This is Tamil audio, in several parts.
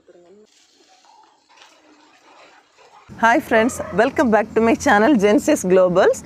hi friends welcome back to my channel Genesis Globals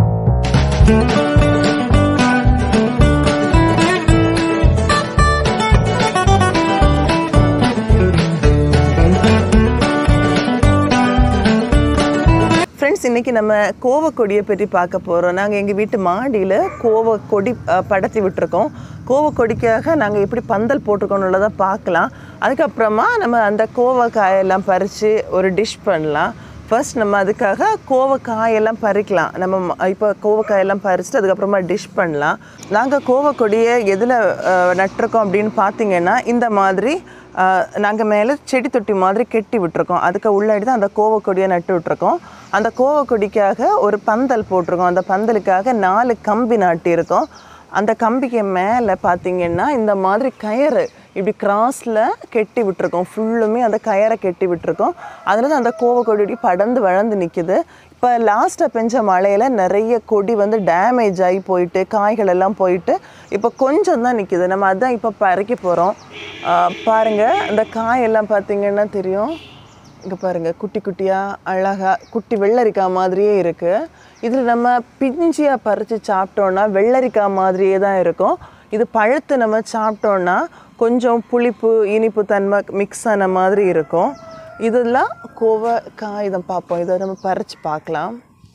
friends இன்றைக்கி நம்ம கோவக்கொடியை பற்றி பார்க்க போகிறோம் நாங்கள் எங்கள் வீட்டு மாடியில் கோவக்கொடி அஹ், படத்தி விட்டுருக்கோம் கோவக்கொடிக்காக நாங்கள் எப்படி பந்தல் போட்டிருக்கோம்னுள்ளதை பார்க்கலாம் அதுக்கப்புறமா நம்ம அந்த கோவக்காயெல்லாம் பறித்து ஒரு டிஷ் பண்ணலாம் ஃபர்ஸ்ட் நம்ம அதுக்காக கோவக்காயெல்லாம் பறிக்கலாம் நம்ம ம- இப்போ கோவக்காயெல்லாம் பறிச்சுட்டு அதுக்கப்புறமா டிஷ் பண்ணலாம் நாங்கள் கோவக்கொடியை எதில் நட்டிருக்கோம் அப்படின்னு பார்த்தீங்கன்னா இந்த மாதிரி நாங்கள் மேலே செடி தொட்டி மாதிரி கெட்டி விட்டுருக்கோம் அதுக்கு உள்ளாடி தான் அந்த கோவக்கொடியை நட்டு விட்டுருக்கோம் அந்த கோவக்கொடிக்காக ஒரு பந்தல் போட்டிருக்கோம் அந்த பந்தலுக்காக நாலு கம்பி நாட்டியிருக்கோம் அந்த கம்பிக்கு மேலே பார்த்தீங்கன்னா இந்த மாதிரி கயிறு இப்படி கிராஸில் கெட்டி விட்டுருக்கோம் ஃபுல்லுமே அந்த கயரை கெட்டி விட்டுருக்கோம் அதில் தான் அந்த கோவக்கொடி இப்படி படந்து வளர்ந்து நிற்கிது இப்போ லாஸ்ட்டாக பெஞ்ச மழையில் நிறைய கொடி வந்து டேமேஜ் ஆகி போயிட்டு காய்கள் எல்லாம் போயிட்டு இப்போ கொஞ்சம் தான் நிற்கிது நம்ம அதான் இப்போ பறிக்க போகிறோம் பாருங்கள் அந்த காயெல்லாம் பார்த்தீங்கன்னா தெரியும் இங்கே பாருங்கள் குட்டி குட்டியாக அழகாக குட்டி வெள்ளரிக்காய் மாதிரியே இருக்குது இதில் நம்ம பிஞ்சியாக பறித்து சாப்பிட்டோன்னா வெள்ளரிக்காய் மாதிரியே தான் இருக்கும் இது பழுத்து நம்ம சாப்பிட்டோன்னா கொஞ்சம் புளிப்பு இனிப்பு தன்மை மிக்ஸ் ஆன மாதிரி இருக்கும் இதெல்லாம் கோவை காகிதம் பார்ப்போம் இதை நம்ம பறித்து பார்க்கலாம்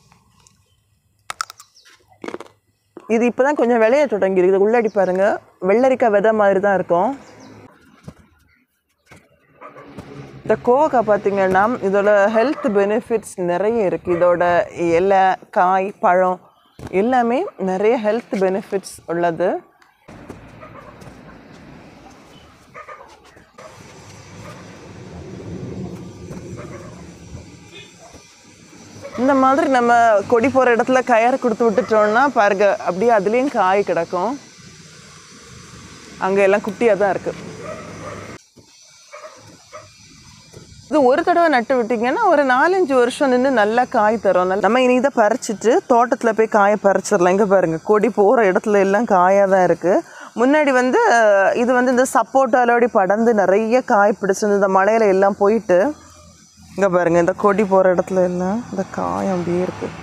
இது இப்போ தான் கொஞ்சம் விளைய தொடங்கியிருக்கு இது உள்ளாடி பாருங்கள் வெள்ளரிக்காய் விதை மாதிரி தான் இருக்கும் இந்த கோவக்காய் பார்த்தீங்கன்னா இதோட ஹெல்த் பெனிஃபிட்ஸ் நிறைய இருக்குது இதோட இலை காய் பழம் எல்லாமே நிறைய ஹெல்த் பெனிஃபிட்ஸ் உள்ளது இந்த மாதிரி நம்ம கொடி போகிற இடத்துல கயர் கொடுத்து விட்டுட்டோம்னா பாருங்க அப்படியே அதுலேயும் காய் கிடக்கும் அங்கே எல்லாம் குட்டியாக தான் இருக்குது இது ஒரு தடவை நட்டு விட்டிங்கன்னா ஒரு நாலஞ்சு வருஷம் நின்று நல்லா காய் தரும் நல்ல- நம்ம இனி இதை பறிச்சிட்டு தோட்டத்தில் போய் காயை பறிச்சிடலாம் இங்கே பாருங்கள் கொடி போகிற இடத்துல எல்லாம் காயாக தான் இருக்குது முன்னாடி வந்து அஹ், இது வந்து இந்த சப்போட்டாலோடி படர்ந்து நிறைய காய் பிடிச்சிருந்து இந்த மழையில எல்லாம் போயிட்டு இங்கே பாருங்கள் இந்த கொடி போகிற இடத்துல எல்லாம் இந்த காய் அப்படியே இருக்குது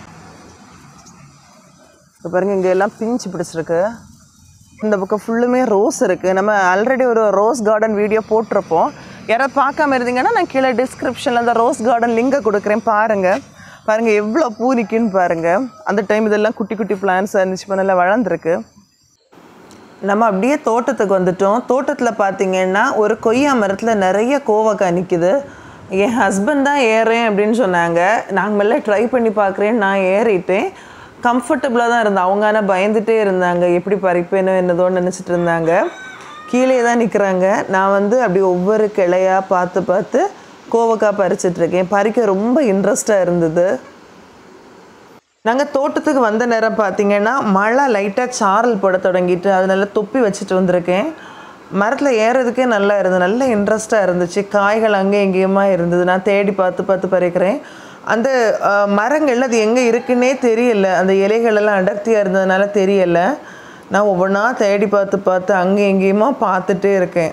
இங்கே பாருங்கள் இங்கே எல்லாம் பிஞ்சு பிடிச்சிருக்கு இந்த பக்கம் ஃபுல்லுமே ரோஸ் இருக்குது நம்ம ஆல்ரெடி ஒரு ரோஸ் கார்டன் வீடியோ போட்டிருப்போம் யாராவது பார்க்காம இருந்தீங்கன்னா நான் கீழே டிஸ்கிரிப்ஷனில் அந்த ரோஸ் கார்டன் லிங்கை கொடுக்குறேன் பாருங்கள் பாருங்கள் எவ்வளோ பூ நிற்குன்னு பாருங்கள் அந்த டைம் இதெல்லாம் குட்டி குட்டி பிளான்ஸ் இருந்துச்சு இப்போ நல்லா வளர்ந்துருக்கு நம்ம அப்படியே தோட்டத்துக்கு வந்துட்டோம் தோட்டத்தில் பார்த்தீங்கன்னா ஒரு கொய்யா மரத்தில் நிறைய கோவக்காய் நிற்கிது என் ஹஸ்பண்ட் தான் ஏறேன் அப்படின்னு சொன்னாங்க நாங்கள் மெல்ல ட்ரை பண்ணி பார்க்குறேன் நான் ஏறிட்டேன் கம்ஃபர்டபுளாக தான் இருந்தேன் அவங்க ஆனால் பயந்துட்டே இருந்தாங்க எப்படி பறிப்பேனோ என்னதோன்னு நினச்சிட்டு இருந்தாங்க கீழே தான் நிற்கிறாங்க நான் வந்து அப்படி ஒவ்வொரு கிளையாக பார்த்து பார்த்து கோவக்காய் பறிச்சிட்ருக்கேன் பறிக்க ரொம்ப இன்ட்ரெஸ்டாக இருந்தது நாங்கள் தோட்டத்துக்கு வந்த நேரம் பார்த்தீங்கன்னா மழை லைட்டாக சாரல் போட தொடங்கிட்டு அதனால தொப்பி வச்சுட்டு வந்திருக்கேன் மரத்தில் ஏறதுக்கே நல்லா இருந்தது நல்ல இன்ட்ரெஸ்ட்டாக இருந்துச்சு காய்கள் அங்கே எங்கேயுமா இருந்தது நான் தேடி பார்த்து பார்த்து பறிக்கிறேன் அந்த அஹ், மரங்கள் அது எங்கே இருக்குன்னே தெரியல அந்த இலைகள் எல்லாம் அடர்த்தியாக இருந்ததுனால தெரியல நான் ஒவ்வொன்றா தேடி பார்த்து பார்த்து அங்கே எங்கேயுமா பார்த்துட்டே இருக்கேன்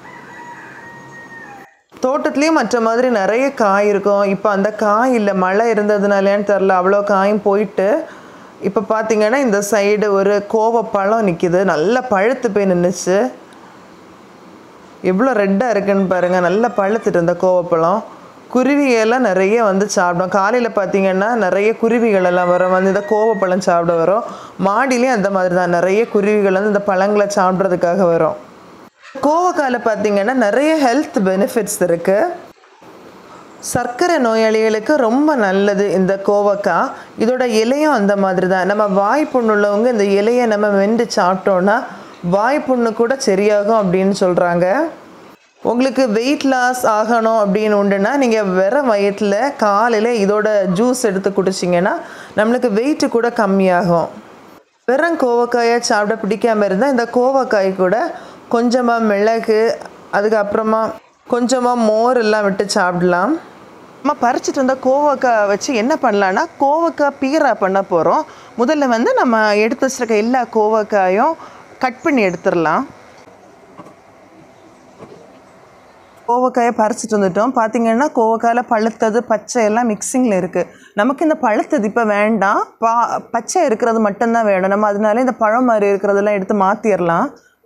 தோட்டத்துலேயும் மற்ற மாதிரி நிறைய காய் இருக்கும் இப்போ அந்த காய் இல்லை மழை இருந்ததுனாலேன்னு தெரில அவ்வளோ காயும் போயிட்டு இப்போ பார்த்தீங்கன்னா இந்த சைடு ஒரு கோவப்பழம் நிற்கிது நல்லா பழுத்து போய் நின்றுச்சு எவ்வளோ ரெட்டாக இருக்குன்னு பாருங்கள் நல்லா பழுத்துட்டு இந்த கோவப்பழம் குருவிகள்லாம் நிறைய வந்து சாப்பிடும் காலையில் பார்த்தீங்கன்னா நிறைய குருவிகள் எல்லாம் வரும் வந்து இந்த கோவப்பழம் சாப்பிட வரும் மாடியிலையும் அந்த மாதிரி தான் நிறைய குருவிகள் வந்து இந்த பழங்களை சாப்பிட்றதுக்காக வரும் கோவக்காயில் பார்த்தீங்கன்னா நிறைய ஹெல்த் பெனிஃபிட்ஸ் இருக்குது சர்க்கரை நோயாளிகளுக்கு ரொம்ப நல்லது இந்த கோவக்காய் இதோட இலையும் அந்த மாதிரி தான் நம்ம வாய்ப்புண்ணு உள்ளவங்க இந்த இலையை நம்ம வெந்து சாப்பிட்டோன்னா வாய்ப்புண்ணு கூட சரியாகும் அப்படின்னு சொல்கிறாங்க உங்களுக்கு வெயிட் லாஸ் ஆகணும் அப்படின்னு உண்டுன்னா நீங்கள் வெறும் வயிற்றில் காலையில் இதோட ஜூஸ் எடுத்து குடிச்சிங்கன்னா நம்மளுக்கு வெயிட்டு கூட கம்மியாகும் வெறும் கோவக்காயை சாப்பிட பிடிக்காம இருந்தால் இந்த கோவக்காய் கூட கொஞ்சமாக மிளகு அதுக்கப்புறமா கொஞ்சமாக மோர் எல்லாம் விட்டு சாப்பிடலாம் நம்ம பறிச்சிட்டு வந்த கோவக்காய் வச்சு என்ன பண்ணலான்னா கோவக்காய் பீரா பண்ண போகிறோம் முதல்ல வந்து நம்ம எடுத்து வச்சிருக்க எல்லா கோவக்காயும் கட் பண்ணி எடுத்துடலாம் கோவக்காயை பறிச்சிட்டு வந்துட்டோம் பார்த்தீங்கன்னா கோவக்காயில் பழுத்தது பச்சை எல்லாம் மிக்சிங்கில் இருக்குது நமக்கு இந்த பழுத்தது இப்போ வேண்டாம் பா பச்சை இருக்கிறது மட்டும்தான் வேணும் நம்ம அதனால இந்த பழம் மாதிரி இருக்கிறதெல்லாம் எடுத்து மாற்றிடலாம்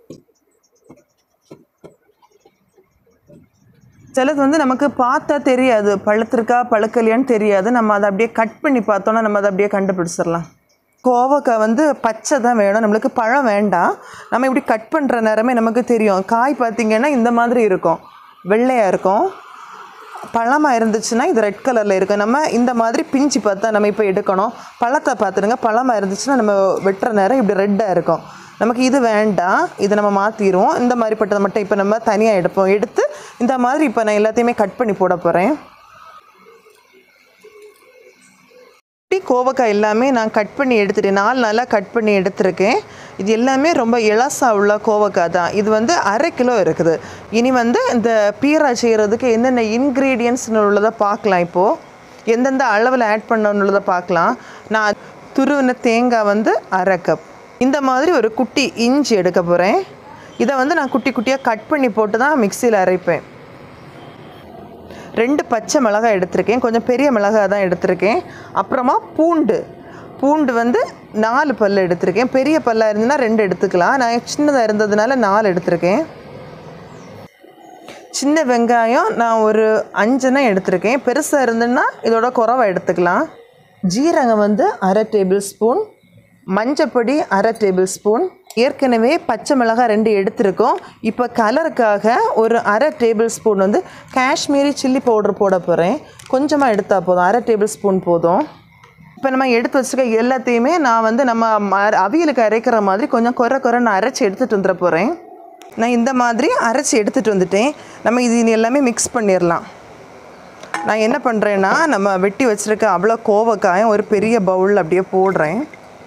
சிலது வந்து நமக்கு பார்த்தா தெரியாது பழுத்திருக்கா பழுக்கலையான்னு தெரியாது நம்ம அதை அப்படியே கட் பண்ணி பார்த்தோன்னா நம்ம அதை அப்படியே கண்டுபிடிச்சிடலாம் கோவக்காய் வந்து பச்சை தான் வேணும் நம்மளுக்கு பழம் வேண்டாம் நம்ம இப்படி கட் பண்ணுற நேரமே நமக்கு தெரியும் காய் பார்த்திங்கன்னா இந்த மாதிரி இருக்கும் வெள்ளையாக இருக்கும் பழமாக இருந்துச்சுன்னா இது ரெட் கலரில் இருக்கும் நம்ம இந்த மாதிரி பிஞ்சு பார்த்தா நம்ம இப்போ எடுக்கணும் பழத்தை பார்த்துடுங்க பழமாக இருந்துச்சுன்னா நம்ம வெட்டுற நேரம் இப்படி ரெட்டாக இருக்கும் நமக்கு இது வேண்டாம் இதை நம்ம மாற்றிடுவோம் இந்த மாதிரி பட்டதை மட்டும் இப்போ நம்ம தனியாக எடுப்போம் எடுத்து இந்த மாதிரி இப்போ நான் எல்லாத்தையுமே கட் பண்ணி போட போகிறேன் குட்டி கோவக்காய் எல்லாமே நான் கட் பண்ணி எடுத்துட்டேன் நாலு நாளாக கட் பண்ணி எடுத்திருக்கேன் இது எல்லாமே ரொம்ப இலசா உள்ள கோவக்காய் தான் இது வந்து அரை கிலோ இருக்குது இனி வந்து இந்த பீரா செய்கிறதுக்கு என்னென்ன இன்க்ரீடியன்ஸ்னு உள்ளதை பார்க்கலாம் இப்போது எந்தெந்த அளவில் ஆட் பண்ணணுள்ளதை பார்க்கலாம் நான் துருவின தேங்காய் வந்து அரை கப் இந்த மாதிரி ஒரு குட்டி இஞ்சி எடுக்க போகிறேன் இதை வந்து நான் குட்டி குட்டியாக கட் பண்ணி போட்டு தான் மிக்சியில் அரைப்பேன் ரெண்டு பச்சை மிளகாய் எடுத்திருக்கேன் கொஞ்சம் பெரிய மிளகாய் தான் எடுத்திருக்கேன் அப்புறமா பூண்டு பூண்டு வந்து நாலு பல் எடுத்திருக்கேன் பெரிய பல்லாக இருந்ததுன்னா ரெண்டு எடுத்துக்கலாம் நான் சின்னதாக இருந்ததுனால நாலு எடுத்திருக்கேன் சின்ன வெங்காயம் நான் ஒரு அஞ்சனை எடுத்திருக்கேன் பெருசாக இருந்ததுன்னா இதோட குறவை எடுத்துக்கலாம் ஜீரகம் வந்து அரை டேபிள் ஸ்பூன் மஞ்சப்பொடி அரை டேபிள் ஸ்பூன் ஏற்கனவே பச்சை மிளகாய் ரெண்டு எடுத்திருக்கோம் இப்போ கலருக்காக ஒரு அரை டேபிள் ஸ்பூன் வந்து காஷ்மீரி சில்லி பவுடர் போட போகிறேன் கொஞ்சமாக எடுத்தால் போதும் அரை டேபிள் ஸ்பூன் போதும் இப்போ நம்ம எடுத்து வச்சுருக்க எல்லாத்தையுமே நான் வந்து நம்ம ம- அவியலுக்கு அரைக்கிற மாதிரி கொஞ்சம் குறை குறை நான் அரைச்சி எடுத்துகிட்டு வந்துட போகிறேன் நான் இந்த மாதிரி அரைச்சி எடுத்துகிட்டு வந்துட்டேன் நம்ம இது இனி எல்லாமே மிக்ஸ் பண்ணிடலாம் நான் என்ன பண்ணுறேன்னா நம்ம வெட்டி வச்சுருக்க அவ்வளோ கோவக்காயம் ஒரு பெரிய பவுல் அப்படியே போடுறேன்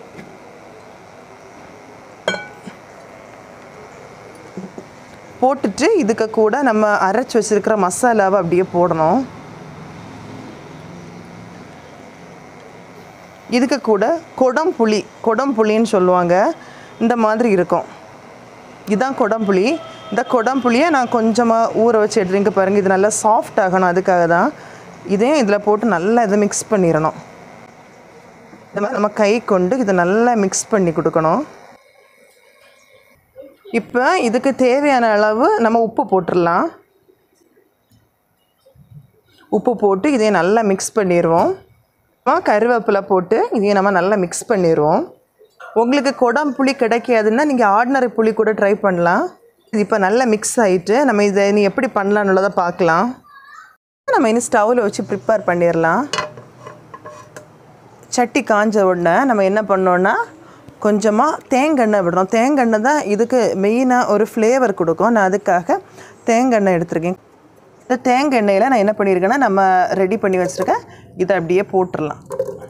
போட்டுட்டு இதுக்கு கூட நம்ம அரைச்சி வச்சுருக்கிற மசாலாவை அப்படியே போடணும் இதுக்கு கூட கொடம்புளி கொடம்புளின்னு சொல்லுவாங்க இந்த மாதிரி இருக்கும் இதுதான் கொடம்புளி இந்த கொடம்புளியை நான் கொஞ்சமாக ஊற வச்சு எடுத்துங்க பாருங்கள் இது நல்லா சாஃப்ட் ஆகணும் அதுக்காக தான் இதையும் இதில் போட்டு நல்லா இதை மிக்ஸ் பண்ணிடணும் இந்த மாதிரி நம்ம கை கொண்டு இதை நல்லா மிக்ஸ் பண்ணி கொடுக்கணும் இப்போ இதுக்கு தேவையான அளவு நம்ம உப்பு போட்டுடலாம் உப்பு போட்டு இதையும் நல்லா மிக்ஸ் பண்ணிடுவோம் அப்புறம் கருவேப்பிலை போட்டு இதையும் நம்ம நல்லா மிக்ஸ் பண்ணிடுவோம் உங்களுக்கு குடம் புளி கிடைக்காதுன்னா நீங்கள் ஆர்டினரி புளி கூட ட்ரை பண்ணலாம் இது இப்போ நல்லா மிக்ஸ் ஆகிட்டு நம்ம இதை நீ எப்படி பண்ணலான்னுள்ளதை பார்க்கலாம் நம்ம இனி ஸ்டவ்வில் வச்சு ப்ரிப்பேர் பண்ணிடலாம் சட்டி காஞ்ச உடனே நம்ம என்ன பண்ணோன்னா கொஞ்சமாக தேங்காய் விடுறோம் தேங்காய் தான் இதுக்கு மெயினாக ஒரு ஃப்ளேவர் கொடுக்கும் நான் அதுக்காக தேங்காய் எடுத்திருக்கேன் இந்த தேங்காய் எண்ணெயில் நான் என்ன பண்ணியிருக்கேன்னா நம்ம ரெடி பண்ணி வச்சுருக்கேன் இதை அப்படியே போட்டுடலாம்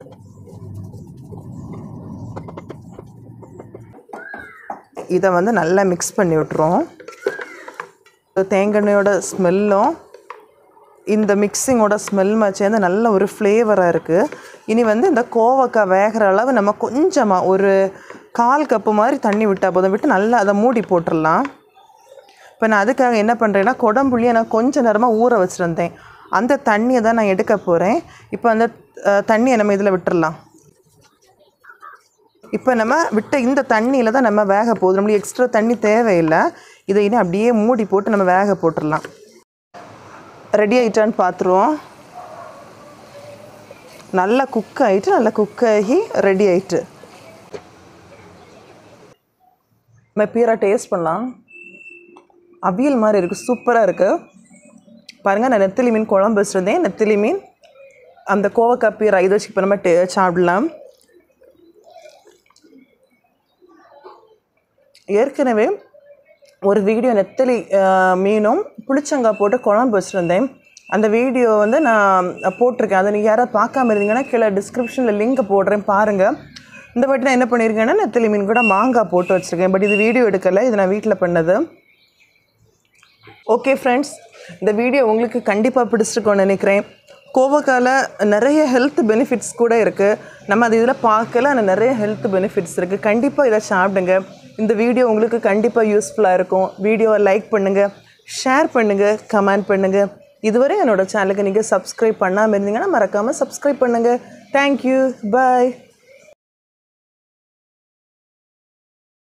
இதை வந்து நல்லா மிக்ஸ் பண்ணி விட்டுருவோம் தேங்காய் எண்ணெயோட ஸ்மெல்லும் இந்த மிக்சிங்கோட ஸ்மெல் சேர்ந்து நல்ல ஒரு ஃப்ளேவராக இருக்குது இனி வந்து இந்த கோவக்காய் வேகிற அளவு நம்ம கொஞ்சமாக ஒரு கால் கப்பு மாதிரி தண்ணி விட்டால் போதும் விட்டு நல்லா அதை மூடி போட்டுடலாம் இப்போ நான் அதுக்காக என்ன பண்ணுறேன்னா குடம்புளியை நான் கொஞ்ச நேரமாக ஊற வச்சுருந்தேன் அந்த தண்ணியை தான் நான் எடுக்க போகிறேன் இப்போ அந்த அஹ், தண்ணியை நம்ம இதில் விட்டுறலாம் இப்போ நம்ம விட்ட இந்த தண்ணியில் தான் நம்ம வேக போகுது நம்மளுக்கு எக்ஸ்ட்ரா தண்ணி தேவையில்லை இதை இனி அப்படியே மூடி போட்டு நம்ம வேக போட்டுடலாம் ரெடி ஆகிட்டான்னு பார்த்துருவோம் நல்லா குக் ஆகிட்டு நல்லா குக் ஆகி ரெடி ஆயிட்டு நம்ம பீரா டேஸ்ட் பண்ணலாம் அவியல் மாதிரி இருக்குது சூப்பராக இருக்குது பாருங்கள் நான் நெத்திலி மீன் குழம்பு வச்சுருந்தேன் நெத்திலி மீன் அந்த கோவக்காய் பீரா இதை வச்சு இப்போ நம்ம டே சாப்பிடலாம் ஏற்கனவே ஒரு வீடியோ நெத்தலி அஹ், மீனும் புளிச்சங்காய் போட்டு குழம்பு வச்சுருந்தேன் அந்த வீடியோ வந்து நான் போட்டிருக்கேன் அதை நீங்கள் யாராவது பார்க்காம இருந்தீங்கன்னா கீழே டிஸ்கிரிப்ஷனில் லிங்க் போடுறேன் பாருங்கள் இந்த வாட்டி நான் என்ன பண்ணியிருக்கேன்னா நெத்தலி மீன் கூட மாங்காய் போட்டு வச்சுருக்கேன் பட் இது வீடியோ எடுக்கலை இது நான் வீட்டில் பண்ணது ஓகே ஃப்ரெண்ட்ஸ் இந்த வீடியோ உங்களுக்கு கண்டிப்பாக பிடிச்சிருக்கோன்னு நினைக்கிறேன் கோவக்கால நிறைய ஹெல்த் பெனிஃபிட்ஸ் கூட இருக்குது நம்ம அது இதில் பார்க்கல ஆனால் நிறைய ஹெல்த் பெனிஃபிட்ஸ் இருக்குது கண்டிப்பாக இதை சாப்பிடுங்க இந்த வீடியோ உங்களுக்கு கண்டிப்பாக யூஸ்ஃபுல்லாக இருக்கும் வீடியோவை லைக் பண்ணுங்கள் ஷேர் பண்ணுங்கள் கமெண்ட் பண்ணுங்கள் இதுவரை என்னோட சேனலுக்கு நீங்கள் சப்ஸ்கிரைப் பண்ணாமல் இருந்தீங்கன்னா மறக்காமல் சப்ஸ்கிரைப் பண்ணுங்கள் தேங்க்யூ பாய்